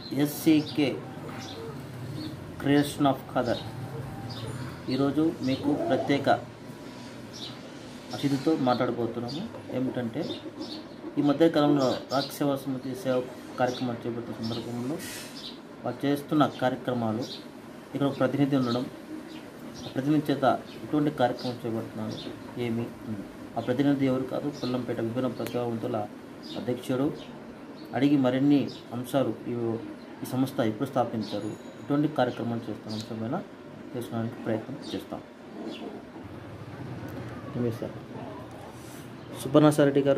ఎస్సీకే creation of Khadar ఈరోజు మీకు ప్రత్యేక అతిథితో మాట్లాడబోతున్నాము ఏమిటంటే ఈ మధ్య కాలంలో రాక్ సేవా సమితి సేవ కార్యక్రమాలు చేపట్టిన సందర్భంలో వారు చేస్తున్న కార్యక్రమాలు ఇక్కడ ఒక ప్రతినిధి ఉండడం ఆ ప్రతినిధి చేత ఎటువంటి కార్యక్రమం చేపడుతున్నారు ఏమి ఉంది. ఆ ప్రతినిధి ఎవరు కాదు కొల్లంపేట విభిన్న ప్రతిభావంతుల అధ్యక్షుడు అడిగి మరిన్ని అంశాలు ఈ ఈ సంస్థ ఎప్పుడు స్థాపించారు ఎటువంటి కార్యక్రమాలు చేస్తున్న అంశమైన తెలుసుకోవడానికి ప్రయత్నం చేస్తాం రమేష్ సార్ సుబ్బర్ణాసారెడ్డి గారు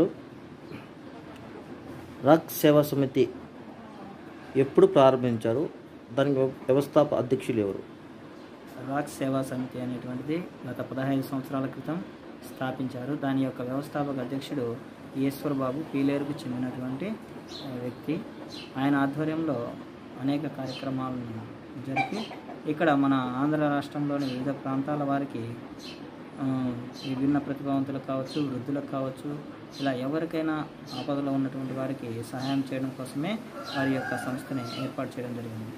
రాక్ సేవా సమితి ఎప్పుడు ప్రారంభించారు దాని వ్యవ- వ్యవస్థాపక అధ్యక్షులు ఎవరు రాక్ సేవా సమితి అనేటువంటిది గత పదహైదు సంవత్సరాల క్రితం స్థాపించారు దాని యొక్క వ్యవస్థాపక అధ్యక్షుడు ఈశ్వర్ బాబు పీలేరుకు చెందినటువంటి ఆ, వ్యక్తి ఆయన ఆధ్వర్యంలో అనేక కార్యక్రమాలను జరిపి ఇక్కడ మన ఆంధ్ర రాష్ట్రంలోని వివిధ ప్రాంతాల వారికి ఆ, విభిన్న ప్రతిభావంతులకు కావచ్చు వృద్ధులకు కావచ్చు ఇలా ఎవరికైనా ఆపదలో ఉన్నటువంటి వారికి సహాయం చేయడం కోసమే వారి యొక్క సంస్థని ఏర్పాటు చేయడం జరిగింది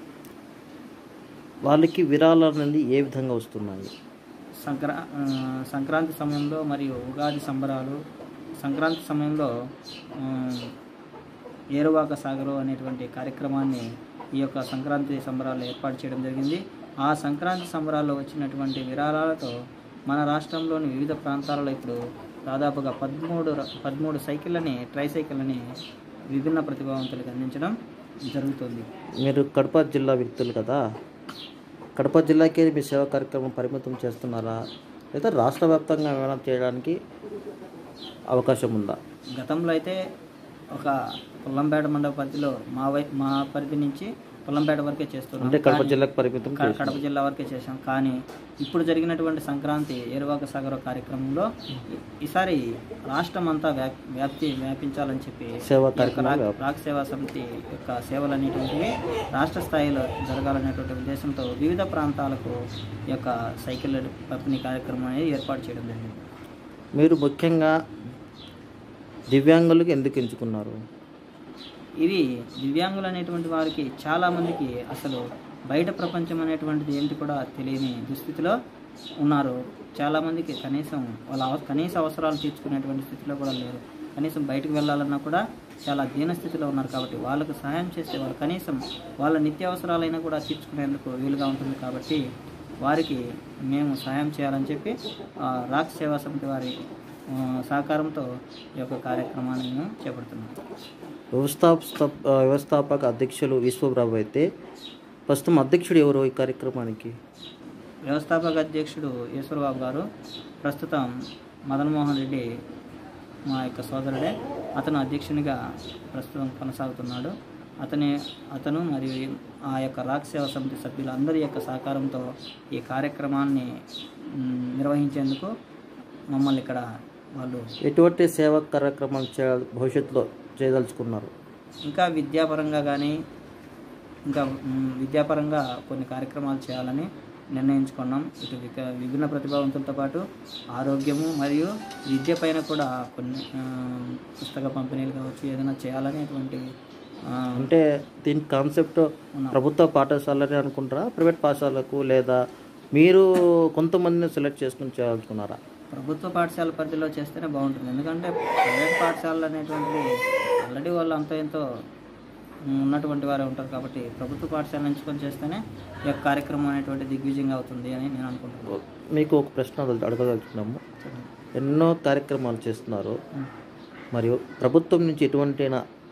వాళ్ళకి విరాళాలు అనేది ఏ విధంగా వస్తున్నాయి సంక్రా ఆ, సంక్రాంతి సమయంలో మరియు ఉగాది సంబరాలు సంక్రాంతి సమయంలో ఆ, ఏరువాక సాగరు అనేటువంటి కార్యక్రమాన్ని ఈ యొక్క సంక్రాంతి సంబరాలు ఏర్పాటు చేయడం జరిగింది ఆ సంక్రాంతి సంబరాల్లో వచ్చినటువంటి విరాళాలతో మన రాష్ట్రంలోని వివిధ ప్రాంతాలలో ఇప్పుడు దాదాపుగా పదమూడు ర- పదమూడు సైకిళ్ళని ట్రై సైకిళ్ళని విభిన్న ప్రతిభావంతులకు అందించడం జరుగుతుంది మీరు కడప జిల్లా వ్యక్తులు కదా కడప జిల్లాకే మీ సేవా కార్యక్రమం పరిమితం చేస్తున్నారా లేదా రాష్ట్ర వ్యాప్తంగా ఏమైనా చేయడానికి అవకాశం ఉందా గతంలో అయితే ఒక పొల్లంపేట మండల పరిధిలో మా వై మా పరిధి నుంచి పొల్లంపేట వరకే చేస్తున్నాం అంటే కడప కానీ- జిల్లాకు పరిమితం క- చేసి కడప జిల్లా వరకే చేశాం కానీ ఇప్పుడు జరిగినటువంటి సంక్రాంతి ఏరువాక సాగర కార్యక్రమంలో ఈ- ఈసారి రాష్ట్రం అంతా వ్యాప్ వ్యాప్తి వ్యాపించాలని చెప్పి సేవా ఈ యొక్క కార్యక్రమాలు రాక్- రాక్ సేవా సమితి యొక్క సేవలు అనేటువంటివి రాష్ట్ర స్థాయిలో జరగాలనేటువంటి ఉద్దేశంతో వివిధ ప్రాంతాలకు ఈ యొక్క సైకిల్ పంపిణీ కార్యక్రమం అనేది ఏర్పాటు చేయడం జరిగింది మీరు ముఖ్యంగా దివ్యాంగులకు ఎందుకు ఎంచుకున్నారు ఇది దివ్యాంగులు అనేటువంటి వారికి చాలామందికి అసలు బయట ప్రపంచం అనేటువంటిది ఏంటి కూడా తెలియని దుస్థితిలో ఉన్నారు చాలామందికి కనీసం వాళ్ళ అవ- కనీస అవసరాలు తీర్చుకునేటువంటి స్థితిలో కూడా లేరు కనీసం బయటకు వెళ్ళాలన్నా కూడా చాలా దీన స్థితిలో ఉన్నారు కాబట్టి వాళ్ళకు సహాయం చేస్తే వాళ్ళు కనీసం వాళ్ళ నిత్యావసరాలైనా కూడా తీర్చుకునేందుకు వీలుగా ఉంటుంది కాబట్టి వారికి మేము సహాయం చేయాలని చెప్పి ఆ, రాక్ సేవా సమితి వారి ఆ, సహకారంతో ఈ యొక్క కార్యక్రమాన్ని మేము చేపడుతున్నాం వ్యవస్థాప వ్యవస్థాపక అధ్యక్షులు విశ్వబాబు అయితే ప్రస్తుతం అధ్యక్షుడు ఎవరు ఈ కార్యక్రమానికి వ్యవస్థాపక అధ్యక్షుడు ఈశ్వరబాబు గారు ప్రస్తుతం మదన్మోహన్ రెడ్డి మా యొక్క సోదరుడే అతను అధ్యక్షునిగా ప్రస్తుతం కొనసాగుతున్నాడు అతని అతను మరియు ఆ యొక్క రాక్ సేవా సమితి సభ్యులందరి యొక్క సహకారంతో ఈ కార్యక్రమాన్ని మ్, నిర్వహించేందుకు మమ్మల్ని ఇక్కడ వాళ్ళు ఎటువంటి సేవా కార్యక్రమాలు చేయ భవిష్యత్తులో చేయదలుచుకున్నారు ఇంకా విద్యాపరంగా కానీ ఇంకా మ్, విద్యాపరంగా కొన్ని కార్యక్రమాలు చేయాలని నిర్ణయించుకున్నాం ఇటు విక- విభిన్న ప్రతిభావంతులతో పాటు ఆరోగ్యము మరియు విద్య పైన కూడా కొన్ని ఆ, పుస్తక పంపిణీలు కావచ్చు ఏదైనా చేయాలనేటువంటి ఆ, అంటే దీని కాన్సెప్ట్ ఉన్నాం. ప్రభుత్వ పాఠశాలని అనుకుంటారా ప్రైవేట్ పాఠశాలకు లేదా మీరు కొంతమందిని సెలెక్ట్ చేసుకుని చేయాలనుకున్నారా ప్రభుత్వ పాఠశాల పరిధిలో చేస్తేనే బాగుంటుంది ఎందుకంటే ప్రైవేట్ పాఠశాలలు అనేటువంటివి ఆల్రెడీ వాళ్ళు అంతో ఎంతో మ్, ఉన్నటువంటి వారే ఉంటారు కాబట్టి ప్రభుత్వ పాఠశాల ఎంచుకొని చేస్తేనే ఈ యొక్క కార్యక్రమం అనేటువంటి దిగ్విజయంగా అవుతుంది అని నేను అనుకుంటున్నాను మీకు ఒక ప్రశ్న అడగదలుచుకున్నాము ఎన్నో కార్యక్రమాలు చేస్తున్నారు మరియు ప్రభుత్వం నుంచి ఎటువంటి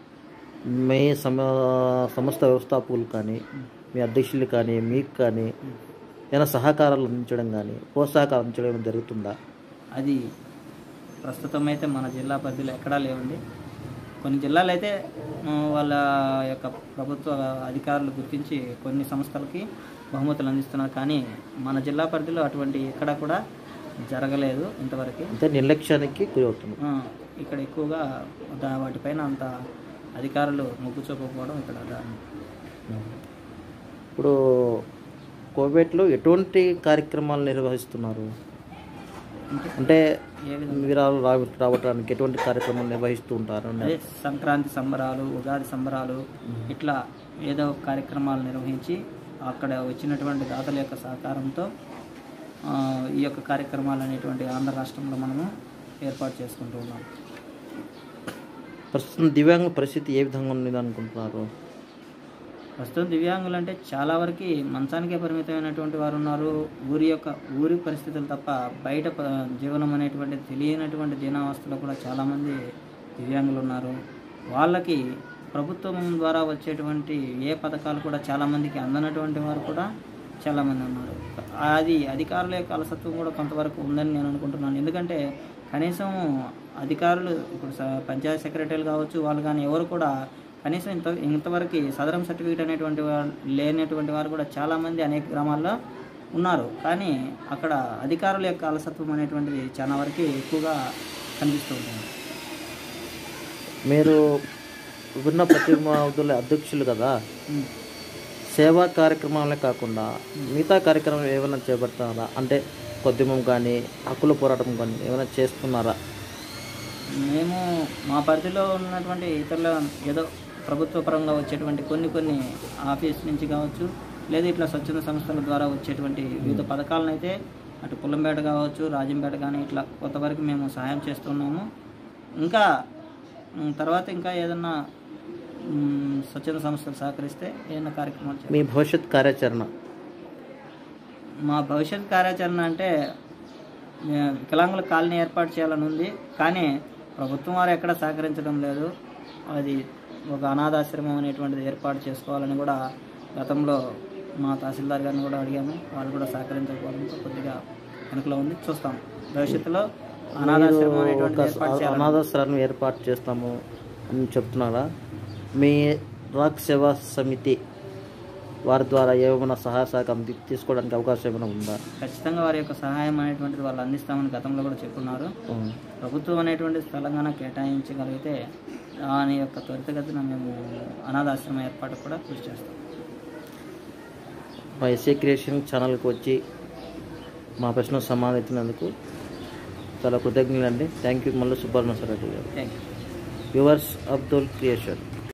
మీ సమ సంస్థ వ్యవస్థాపకులు కానీ మీ అధ్యక్షులు కానీ మీకు కానీ ఏమైనా సహకారాలు అందించడం కానీ ప్రోత్సాహకాలు అందించడం ఏమైనా జరుగుతుందా అది ప్రస్తుతం అయితే మన జిల్లా పరిధిలో ఎక్కడా లేవండి కొన్ని జిల్లాలు అయితే ఆ, వాళ్ళ యొక్క ప్రభుత్వ అధికారులు గుర్తించి కొన్ని సంస్థలకి బహుమతులు అందిస్తున్నారు కానీ మన జిల్లా పరిధిలో అటువంటి ఎక్కడా కూడా జరగలేదు ఇంతవరకు అంటే నిర్లక్ష్యానికి గురి అవుతుంది ఆ, ఇక్కడ ఎక్కువగా దా- వాటిపైన అంత అధికారులు మొగ్గు చూపకపోవడం ఇక్కడ దారుణం. ఇప్పుడు కోవిడ్లో ఎటువంటి కార్యక్రమాలు నిర్వహిస్తున్నారు అంటే అంటే ఏ విధంగా విరాళాలు రావ- రావడానికి ఎటువంటి కార్యక్రమాలు నిర్వహిస్తూ ఉంటారు అదే సంక్రాంతి సంబరాలు ఉగాది సంబరాలు ఇట్లా ఏదో ఒక కార్యక్రమాలు నిర్వహించి అక్కడ వచ్చినటువంటి దాతల యొక్క సహకారంతో ఆ, ఈ యొక్క కార్యక్రమాలు అనేటువంటి ఆంధ్ర రాష్ట్రంలో మనము ఏర్పాటు చేసుకుంటూ ఉన్నాం ప్రస్తుతం దివ్యాంగుల పరిస్థితి ఏ విధంగా ఉంది అనుకుంటున్నారు ప్రస్తుతం దివ్యాంగులు అంటే చాలా వరకు మంచానికే పరిమితమైనటువంటి వారు ఉన్నారు ఊరి యొక్క ఊరి పరిస్థితులు తప్ప బయట ప- జీవనం అనేటువంటి తెలియనటువంటి దీనావస్థలో కూడా చాలామంది దివ్యాంగులు ఉన్నారు వాళ్ళకి ప్రభుత్వం ద్వారా వచ్చేటువంటి ఏ పథకాలు కూడా చాలామందికి అందనటువంటి వారు కూడా చాలామంది ఉన్నారు అది అధికారుల యొక్క అలసత్వం కూడా కొంతవరకు ఉందని నేను అనుకుంటున్నాను ఎందుకంటే కనీసం అధికారులు ఇప్పుడు స- పంచాయతీ సెక్రటరీలు కావచ్చు వాళ్ళు కానీ ఎవరు కూడా కనీసం ఇంత ఇంతవరకు సదరం సర్టిఫికేట్ అనేటువంటి వారు లేనటువంటి వారు కూడా చాలామంది అనేక గ్రామాల్లో ఉన్నారు కానీ అక్కడ అధికారుల యొక్క అలసత్వం అనేటువంటిది చాలా వరకు ఎక్కువగా కనిపిస్తూ ఉంటుంది మీరు విభిన్న ప్రతిమావుతుల అధ్యక్షులు కదా ఉమ్. సేవా కార్యక్రమాలే కాకుండా మిగతా కార్యక్రమాలు ఏమైనా చేపడుతున్నారా అంటే కొద్దిమం కానీ హక్కుల పోరాటం కానీ ఏమైనా చేస్తున్నారా మేము మా పరిధిలో ఉన్నటువంటి ఇతరుల ఏదో ప్రభుత్వ పరంగా వచ్చేటువంటి కొన్ని కొన్ని ఆఫీస్ నుంచి కావచ్చు లేదా ఇట్లా స్వచ్ఛంద సంస్థల ద్వారా వచ్చేటువంటి వివిధ పథకాలను అయితే అటు పుల్లంపేట కావచ్చు రాజంపేట కానీ ఇట్లా కొంతవరకు మేము సహాయం చేస్తున్నాము ఇంకా ఉమ్, తర్వాత ఇంకా ఏదన్నా ఉమ్, స్వచ్ఛంద సంస్థలు సహకరిస్తే ఏదైనా కార్యక్రమాలు చేస్తాం. మీ భవిష్యత్ కార్యాచరణ మా భవిష్యత్ కార్యాచరణ అంటే మే- వికలాంగుల కాలనీ ఏర్పాటు చేయాలని ఉంది కానీ ప్రభుత్వం వారు ఎక్కడ సహకరించడం లేదు అది ఒక అనాథాశ్రమం అనేటువంటిది ఏర్పాటు చేసుకోవాలని కూడా గతంలో మా తహసీల్దార్ గారిని కూడా అడిగాము వాళ్ళు కూడా సహకరించకపోవడంతో కొద్దిగా వెనుకలో ఉంది చూస్తాం భవిష్యత్తులో అనాథాశ్రమం అనేటువంటిది ఒక ఏర్పాటు చేయాలని అనాథాశ్రాన్ని ఏర్పాటు చేస్తాము అని చెప్తున్నారా మీ రాక్ సేవా సమితి వారి ద్వారా ఏమైనా సహాయ సహకారం తీ- తీసుకోవడానికి అవకాశం ఏమైనా ఉందా ఖచ్చితంగా వారి యొక్క సహాయం అనేటువంటిది వాళ్ళు అందిస్తామని గతంలో కూడా చెప్పున్నారు ఉం. ప్రభుత్వం అనేటువంటి తెలంగాణ కేటాయించగలిగితే దాని యొక్క త్వరితగతిన మేము అనాథాశ్రమం ఏర్పాటు కూడా కృషి చేస్తాం మా ఎస్ఏ క్రియేషన్ ఛానల్కి వచ్చి మా ప్రశ్న సమాధానం ఇచ్చినందుకు చాలా కృతజ్ఞతలు అండి థ్యాంక్ యూ మళ్ళీ సుబ్రహ్మణ్య రెడ్డి గారు thank you viewers Abdul creation